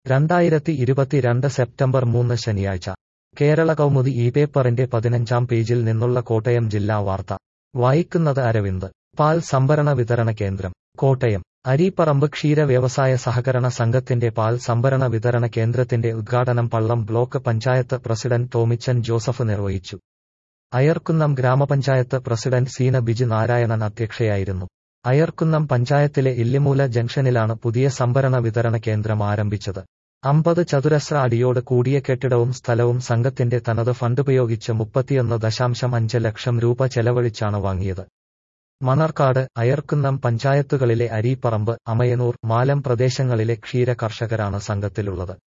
രണ്ടായിരത്തി ഇരുപത്തിരണ്ട് സെപ്റ്റംബർ മൂന്ന് ശനിയാഴ്ച കേരള കൗമുദി ഈ പേപ്പറിന്റെ പതിനഞ്ചാം പേജിൽ നിന്നുള്ള കോട്ടയം ജില്ലാ വാർത്ത വായിക്കുന്നത് അരവിന്ദ് പാൽ സംഭരണ വിതരണ കേന്ദ്രം കോട്ടയം അരീപ്പറമ്പ് ക്ഷീര വ്യവസായ സഹകരണ സംഘത്തിന്റെ പാൽ സംഭരണ വിതരണ കേന്ദ്രത്തിന്റെ ഉദ്ഘാടനം Pallam block panchayat president Tomichan Joseph നിർവഹിച്ചു അയർക്കുന്നം ഗ്രാമപഞ്ചായത്ത് പ്രസിഡന്റ് സീന ബിജി നാരായണൻ അധ്യക്ഷയായിരുന്നു അയർക്കുന്നം പഞ്ചായത്തിലെ ഇല്ലിമൂല ജംഗ്ഷനിലാണ് പുതിയ സംഭരണ വിതരണ കേന്ദ്രം ആരംഭിച്ചത് അമ്പത് ചതുരശ്ര അടിയോട് കൂടിയ കെട്ടിടവും സ്ഥലവും സംഘത്തിന്റെ തനത് ഫണ്ടുപയോഗിച്ച് മുപ്പത്തിയൊന്ന് ദശാംശം അഞ്ച് ലക്ഷം രൂപ ചെലവഴിച്ചാണ് വാങ്ങിയത് മണർക്കാട് അയർക്കുന്നം പഞ്ചായത്തുകളിലെ അരീപ്പറമ്പ് അമയനൂർ മാലം പ്രദേശങ്ങളിലെ ക്ഷീര കർഷകരാണ് സംഘത്തിലുള്ളത്